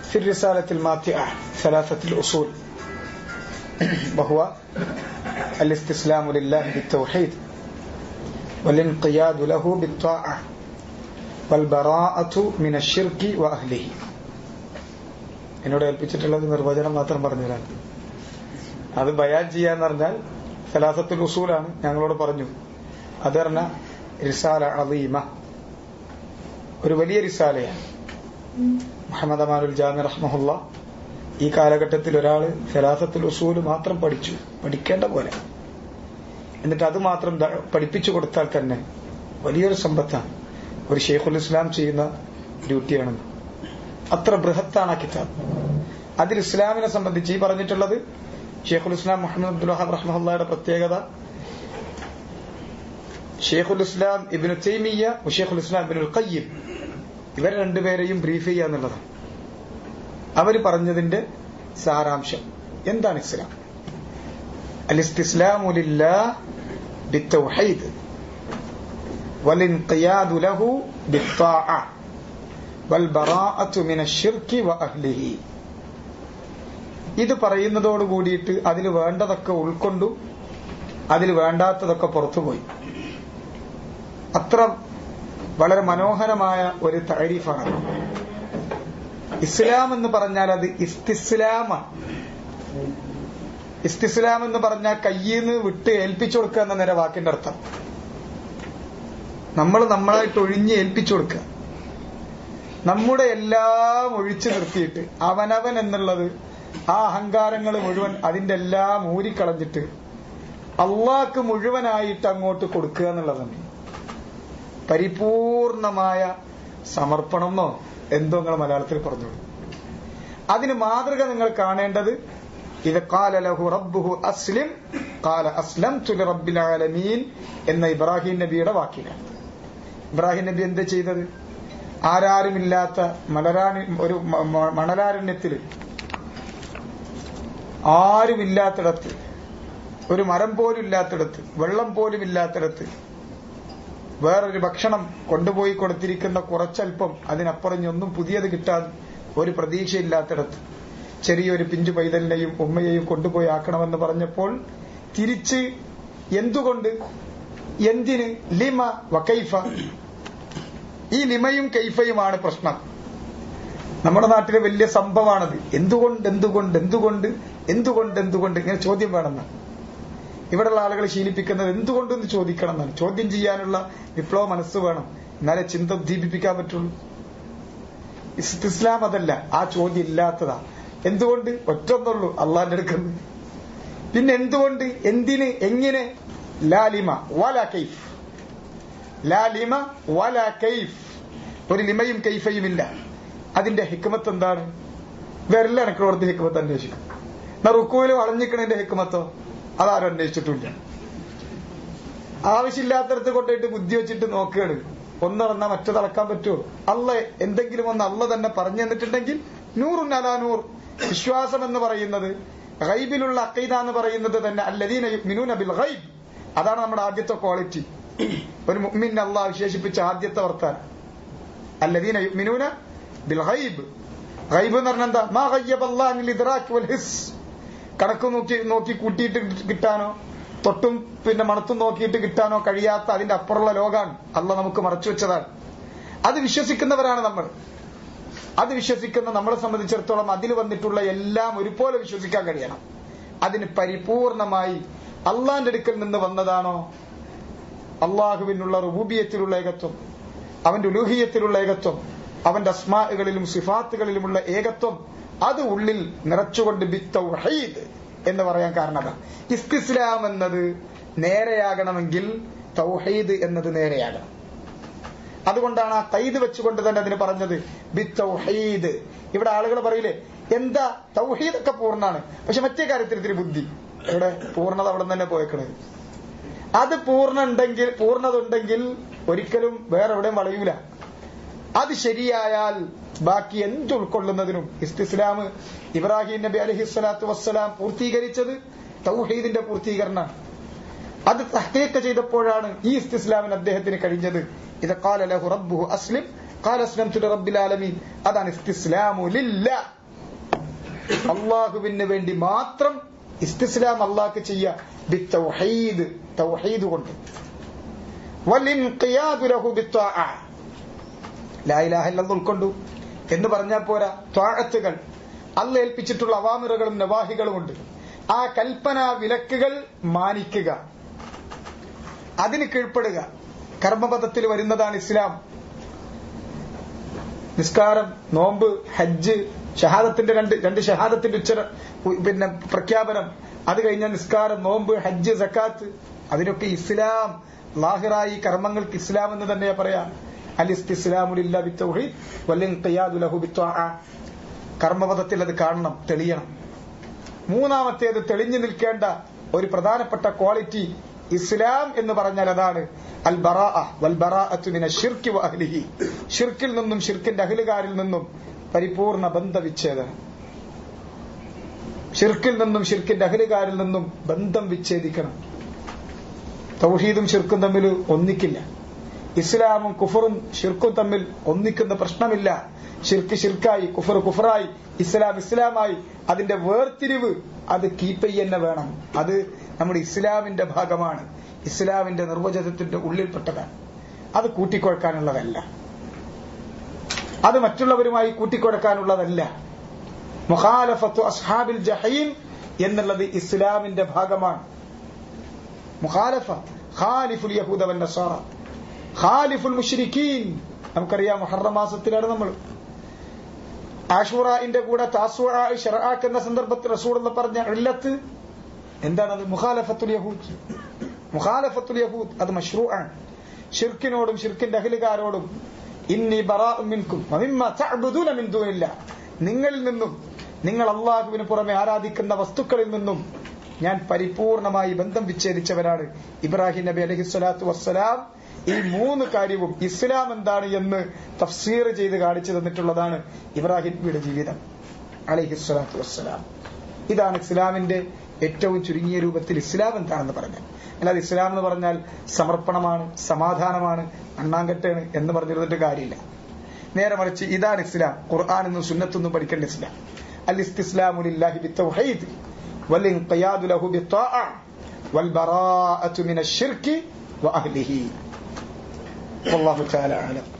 في الرسالة الماتعة ثلاثة الأصول وهو الاستسلام لله بالتوحيد والانقياد له بالطاعة والبراءة من الشرك وأهله എന്നോട് ഏൽപ്പിച്ചിട്ടുള്ളത് നിർവചനം മാത്രം പറഞ്ഞുതരാൻ അത് ബയാൻ ചെയ്യാന്ന് പറഞ്ഞാൽ സലാസത്തുൽ ഉസൂലാണ് ഞങ്ങളോട് പറഞ്ഞു അത് പറഞ്ഞ റിസാല അലീമ ഒരു വലിയ റിസാലയാണ് മുഹമ്മദ് അമാനുൽ ജാമി റഹ്മഹുല്ല ഈ കാലഘട്ടത്തിൽ ഒരാൾ സലാസത്തുൽ ഉസൂല് മാത്രം പഠിച്ചു പഠിക്കേണ്ട പോലെ എന്നിട്ട് അത് മാത്രം ദ- പഠിപ്പിച്ചു കൊടുത്താൽ തന്നെ വലിയൊരു സമ്പത്താണ് ഒരു ഷെയ്ഖുൽ ഇസ്ലാം ചെയ്യുന്ന ഡ്യൂട്ടിയാണെന്ന് അത്ര ബൃഹത്താണ് ആ കിതാബ് അതിൽ ഇസ്ലാമിനെ സംബന്ധിച്ച് ഈ പറഞ്ഞിട്ടുള്ളത് ഷെയ്ഖുൽ ഇസ്ലാം മുഹമ്മദ് അബ്ദുൽ വഹാബ് റഹ്മഹുല്ലയുടെ പ്രത്യേകത ഷെയ്ഖുൽ ഇസ്ലാം ഇബിനു തൈമിയ ഷെയ്ഖുൽ ഇസ്ലാം ഇബിനുൽ ഖയ്യിം ഇവർ രണ്ടുപേരെയും ബ്രീഫ് ചെയ്യുക എന്നുള്ളതാണ് അവര് പറഞ്ഞതിന്റെ സാരാംശം എന്താണ് ഇസ്ലാം الاستسلام لله بالتوحيد والانقياد له بالطاعة والبراءة من الشرك وأهله ഇത് പറയുന്നതോട് കൂടിയിട്ട് അതിൽ വേണ്ടതൊക്കെ ഉൾക്കൊണ്ടു അതിൽ വേണ്ടാത്തതൊക്കെ പുറത്തുപോയി അത്ര വളരെ മനോഹരമായ ഒരു താരീഫാണ് ഇസ്ലാം എന്ന് പറഞ്ഞാൽ അത് ഇസ്തിസ്ലാമാണ് ഇസ്തിസ്ലാം എന്ന് പറഞ്ഞാൽ കയ്യിന്ന് വിട്ട് ഏൽപ്പിച്ചു കൊടുക്കുക എന്ന നേരെ വാക്കിന്റെ അർത്ഥം നമ്മൾ നമ്മളായിട്ട് ഒഴിഞ്ഞ് ഏൽപ്പിച്ചു കൊടുക്കുക നമ്മുടെ എല്ലാം ഒഴിച്ചു നിർത്തിയിട്ട് അവനവൻ എന്നുള്ളത് ആ അഹങ്കാരങ്ങൾ മുഴുവൻ അതിന്റെ എല്ലാം ഊരിക്കളഞ്ഞിട്ട് അള്ളാക്ക് മുഴുവനായിട്ട് അങ്ങോട്ട് കൊടുക്കുക എന്നുള്ളതാണ് പരിപൂർണമായ സമർപ്പണം എന്നോ എന്തോ നിങ്ങൾ മലയാളത്തിൽ പറഞ്ഞോളൂ അതിന് മാതൃക നിങ്ങൾ കാണേണ്ടത് ഇത് കാല ലഹു റബ്ബുഹു അസ്ലിം കാല അസ്ലം തുല റബ്ബിൽ ആലമീൻ എന്ന ഇബ്രാഹിം നബിയുടെ വാക്കിലാണ് ഇബ്രാഹിം നബി എന്താ ചെയ്തത് ആരാരുമില്ലാത്ത മലരാണി ഒരു മ- മ- മണലാരണ്യത്തിൽ ആരുമില്ലാത്തിടത്ത് ഒരു മരം പോലും ഇല്ലാത്തിടത്ത് വെള്ളം പോലും ഇല്ലാത്തിടത്ത് വേറൊരു ഭക്ഷണം കൊണ്ടുപോയി കൊടുത്തിരിക്കുന്ന കുറച്ചൽപ്പം അതിനപ്പുറം ഇനി ഒന്നും പുതിയത് കിട്ടാതെ ഒരു പ്രതീക്ഷയില്ലാത്തിടത്ത് ചെറിയൊരു പിഞ്ചു പൈതലിനെയും ഉമ്മയെയും കൊണ്ടുപോയി ആക്കണമെന്ന് പറഞ്ഞപ്പോൾ തിരിച്ച് എന്തുകൊണ്ട് എന്തിന് ലിമ വക്കൈഫ ഈ ലിമയും കൈഫയുമാണ് പ്രശ്നം നമ്മുടെ നാട്ടിലെ വലിയ സംഭവമാണത് എന്തുകൊണ്ട് എന്തുകൊണ്ട് എന്തുകൊണ്ട് എന്തുകൊണ്ട് എന്തുകൊണ്ട് ഇങ്ങനെ ചോദ്യം വേണമെന്ന് ഇവിടെയുള്ള ആളുകൾ ശീലിപ്പിക്കുന്നത് എന്തുകൊണ്ടെന്ന് ചോദിക്കണം എന്നാണ് ചോദ്യം ചെയ്യാനുള്ള വിപ്ലവ മനസ്സ് വേണം എന്നാലേ ചിന്ത ഉദ്ദീപിപ്പിക്കാൻ പറ്റുള്ളൂ ഇസ് ഇസ്ലാം അതല്ല ആ ചോദ്യം ഇല്ലാത്തതാ എന്തുകൊണ്ട് ഒറ്റൊന്നുള്ളൂ അള്ളാന്റെ അടുക്കുന്നത് പിന്നെ എന്തുകൊണ്ട് എന്തിന് എങ്ങനെ ലാലിമ വല കൈഫ് ലാലിമ വല കൈഫ് ഒരു ലിമയും കൈഫയും ഇല്ല അതിന്റെ ഹിക്മത്ത് എന്താണ് വിരല എനക്കോടത്ത് ഹിക്മത്ത് അന്വേഷിക്കും എന്നാ റുക്കുവിൽ വളഞ്ഞിക്കണതിന്റെ ഹിക്മത്തോ അതാരും അന്വേഷിച്ചിട്ടില്ല ആവശ്യമില്ലാത്തടത്ത് കൊണ്ടുപോയിട്ട് ബുദ്ധി വെച്ചിട്ട് നോക്കുകയാണ് ഒന്നിറന്നാ മറ്റത് അളക്കാൻ പറ്റുമോ അല്ല എന്തെങ്കിലും ഒന്ന് അല്ല തന്നെ പറഞ്ഞു തന്നിട്ടുണ്ടെങ്കിൽ നൂറുൻ അലാ നൂർ വിശ്വാസം എന്ന് പറയുന്നത് ഗൈബിലുള്ള അക്കൈദ എന്ന് പറയുന്നത് തന്നെ അല്ലദീന യുഅ്മിനൂന ബിൽ ഗൈബ് അതാണ് നമ്മുടെ ആദ്യത്തെ ക്വാളിറ്റി ഒരു മുഅ്മിൻ അള്ളാഹ് വിശേഷിപ്പിച്ച ആദ്യത്തെ വർത്താനം അല്ലദീന യുഅ്മിനൂന ബിൽ ഗൈബ് ഗൈബ് എന്ന് പറഞ്ഞാൽ എന്താ മാ ഗയ്യബ അല്ലാഹ് അനിൽ ഇദ്റാക് വൽ ഹിസ് കണക്ക് നോക്കി നോക്കി കൂട്ടിയിട്ട് കിട്ടാനോ തൊട്ടും പിന്നെ മണത്തും നോക്കിയിട്ട് കിട്ടാനോ കഴിയാത്ത അതിന്റെ അപ്പുറമുള്ള ലോകാണ് അല്ല നമുക്ക് മറച്ചു വെച്ചതാണ് അത് വിശ്വസിക്കുന്നവരാണ് നമ്മൾ അത് വിശ്വസിക്കുന്ന നമ്മളെ സംബന്ധിച്ചിടത്തോളം അതിൽ വന്നിട്ടുള്ള എല്ലാം ഒരുപോലെ വിശ്വസിക്കാൻ കഴിയണം അതിന് പരിപൂർണമായി അള്ളാന്റെ അടുക്കൽ നിന്ന് വന്നതാണോ അള്ളാഹുവിനുള്ള റുബൂബിയത്തിലുള്ള ഏകത്വം അവന്റെ ഉലൂഹിയത്തിലുള്ള ഏകത്വം അവന്റെ അസ്മാകളിലും സിഫാത്തുകളിലുമുള്ള ഏകത്വം അത് ഉള്ളിൽ നിറച്ചുകൊണ്ട് ബിത്തൗഹീദ് എന്ന് പറയാൻ കാരണം ഇസ്തിസ്ലാം എന്നത് നേരെയാകണമെങ്കിൽ തൗഹീദ് എന്നത് നേരെയാകണം അതുകൊണ്ടാണ് ആ കൈത് വെച്ചുകൊണ്ട് തന്നെ അതിന് പറഞ്ഞത് ബിത്തൗഹീദ് ഇവിടെ ആളുകൾ പറയില്ലേ എന്താ തൗഹീദൊക്കെ പൂർണ്ണാണ് പക്ഷെ മറ്റേ കാര്യത്തിൽ ഇത്തിരി ബുദ്ധി ഇവിടെ പൂർണ്ണത അവിടെ നിന്ന് തന്നെ പോയേക്കണത് അത് പൂർണ്ണ ഉണ്ടെങ്കിൽ പൂർണ്ണത ഉണ്ടെങ്കിൽ ഒരിക്കലും വേറെ എവിടെയും വളയൂല അത് ശരിയായാൽ ബാക്കി എന്ത് ഉൾക്കൊള്ളുന്നതിനും ഇസ്തിസ്ലാം ഇബ്രാഹിം നബി അലഹി സ്വലാത്തു വസ്സലാം പൂർത്തീകരിച്ചത് തൗഹീദിന്റെ പൂർത്തീകരണമാണ് അത് തഹ്തീക്ക് ചെയ്തപ്പോഴാണ് ഈ ഇസ്തിസ്ലാമിന് അദ്ദേഹത്തിന് കഴിഞ്ഞത് ഇത് കാല ലഹു റബ്ബുഹു അസ്ലിം കാല അസ്ലം റബ്ബിൽ ആലമീൻ അതാണ് ഇസ്തിസ്ലാമു ലില്ല അള്ളാഹുവിന് വേണ്ടി മാത്രം ഇസ്തിസ്ലാം അള്ളാഹ്ക്ക് ചെയ്യുക ബി തൗഹീദ് തൗഹീദ് കൊണ്ട് വലിൻഖിയാദു ലഹു ബിത്വാഅ ലാ ഇലാഹ ഇല്ലല്ലാഹ് ഉൾക്കൊണ്ടു എന്ന് പറഞ്ഞാൽ പോരാ ത്വാഴത്തുകൾ അല്ല ഏൽപ്പിച്ചിട്ടുള്ള അവാമിറുകളും നവാഹികളും ഉണ്ട് ആ കൽപ്പന വിലക്കുകൾ മാനിക്കുക അതിന് കീഴ്പ്പെടുക കർമ്മപദത്തിൽ വരുന്നതാണ് ഇസ്ലാം നിസ്കാരം നോമ്പ് ഹജ്ജ് ഷഹാദത്തിന്റെ രണ്ട് രണ്ട് ഷഹാദത്തിന്റെ ഉച്ചര പിന്നെ പ്രഖ്യാപനം അത് കഴിഞ്ഞ നിസ്കാരം നോമ്പ് ഹജ്ജ് സക്കാത്ത് അതിനൊക്കെ ഇസ്ലാം ലാഹിറായി കർമ്മങ്ങൾക്ക് ഇസ്ലാം എന്ന് തന്നെയാ പറയാ അലിസ്തിസ്ലാമുലില്ല ബിത്തൗഹീദ് വല്ലിൻഖിയാദു ലഹു ബിത്വാഅ കർമ്മപദത്തിൽ അത് കാണണം തെളിയണം മൂന്നാമത്തേത് തെളിഞ്ഞു നിൽക്കേണ്ട ഒരു പ്രധാനപ്പെട്ട ക്വാളിറ്റി ഇസ്ലാം എന്ന് പറഞ്ഞാൽ അതാണ് അൽ ബറാഅ വൽ ബറാഅത്തു മിന ശിർക്ക് വ അഹ്ലിഹി ഷിർക്കിൽ നിന്നും ഷിർക്കിന്റെ അഹ്ലുകാരിൽ നിന്നും പരിപൂർണ ബന്ധവിച്ഛേദനം ഷിർക്കിൽ നിന്നും ഷിർക്കിന്റെ അഹ്ലുകാരിൽ നിന്നും ബന്ധം വിച്ഛേദിക്കണം തൗഹീദും ഷിർക്കും തമ്മിൽ ഒന്നിക്കില്ല ഇസ്ലാമും കുഫറും ഷിർക്കും തമ്മിൽ ഒന്നിക്കുന്ന പ്രശ്നമില്ല ഷിർക്ക് ഷിർക്കായി കുഫർ കുഫറായി ഇസ്ലാം ഇസ്ലാമായി അതിന്റെ വേർതിരിവ് അത് കീപ്പ് ചെയ്യുന്ന വേണം അത് നമ്മുടെ ഇസ്ലാമിന്റെ ഭാഗമാണ് ഇസ്ലാമിന്റെ നിർവചനത്തിന്റെ ഉള്ളിൽപ്പെട്ടതാണ് അത് കൂട്ടിക്കുഴക്കാനുള്ളതല്ല അത് മറ്റുള്ളവരുമായി കൂട്ടിക്കുഴക്കാനുള്ളതല്ല മുഖാലഫത്തു അസ്ഹാബിൽ ജഹീം എന്നുള്ളത് ഇസ്ലാമിന്റെ ഭാഗമാണ് മുഖാലഫ ഖാലിഫുൽ യഹൂദ വൻ നസാറ ഖാലിഫുൽ മുഷ്രിക്കീൻ നമുക്കറിയാം മുഹറം മാസത്തിലാണ് നമ്മൾ ആഷൂറാന്റെ കൂടെ താസുആ ഷറാഖ് എന്ന സന്ദർഭത്തിൽ റസൂൾ എന്ന് പറഞ്ഞ ഇല്ലത്ത് എന്താണത് മുഖാലഫത്തുൽ യഹൂദ് മുഖാലഫത്തുൽ യഹൂദ് അത് മഷ്റൂ ആണ് ഷിർക്കിനോടും ഷിർക്കിന്റെ അഖിലുകാരോടും ഇന്നി ബറാഉ മിൻകും വമിമ്മ തഅബുദൂന മിൻ ദൂനില്ല നിങ്ങളിൽ നിന്നും നിങ്ങൾ അള്ളാഹുവിന് പുറമെ ആരാധിക്കുന്ന വസ്തുക്കളിൽ നിന്നും ഞാൻ പരിപൂർണമായി ബന്ധം വിച്ഛേദിച്ചവരാണ് ഇബ്രാഹിം നബി അലഹി സ്വലാത്തു വസ്സലാം ഈ മൂന്ന് കാര്യവും ഇസ്ലാം എന്താണ് എന്ന് തഫ്സീർ ചെയ്ത് കാണിച്ചു തന്നിട്ടുള്ളതാണ് ഇബ്രാഹിം നബിയുടെ ജീവിതം അലഹി സ്വലാത്തു വസ്സലാം ഇതാണ് ഇസ്ലാമിന്റെ ഏറ്റവും ചുരുങ്ങിയ രൂപത്തിൽ ഇസ്ലാം എന്താണെന്ന് പറഞ്ഞാൽ അല്ലാതെ ഇസ്ലാം എന്ന് പറഞ്ഞാൽ സമർപ്പണമാണ് സമാധാനമാണ് അണ്ണാങ്കട്ടാണ് എന്ന് പറഞ്ഞിരുന്നിട്ട് കാര്യമില്ല നേരെ മറിച്ച് ഇതാണ് ഇസ്ലാം ഖുർആൻ എന്നും സുന്നത്തൊന്നും പഠിക്കേണ്ട ഇസ്ലാം അൽ ഇസ്തിസ്ലാമുലില്ലാഹി ബിത്തൗഹീദ് والانقياد له بالطاعة والبراءة من الشرك وأهله والله تعالى أعلم